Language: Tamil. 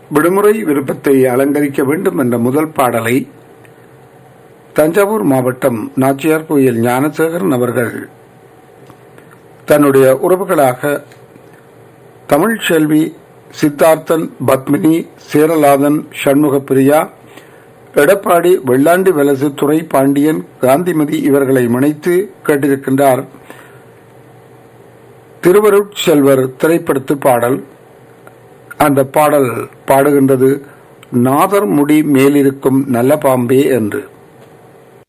விடுமுறை விருப்பத்தை அலங்கரிக்க வேண்டும் என்ற முதல் பாடலை தஞ்சாவூர் மாவட்டம் நாச்சியார் கோயில் ஞானசேகரன் அவர்கள் தன்னுடைய உறவுகளாக தமிழ் செல்வி சித்தார்த்தன் பத்மினி சேரலாதன் சண்முக பிரியா எடப்பாடி வெள்ளாண்டி வலசு துறை பாண்டியன் காந்திமதி இவர்களை இணைத்து கேட்டிருக்கின்றார் திருவருட்செல்வர் திரைப்படத்து பாடல் அந்த பாடல் பாடுகின்றது நாதர் முடி மேலிருக்கும் நல்ல பாம்பே என்று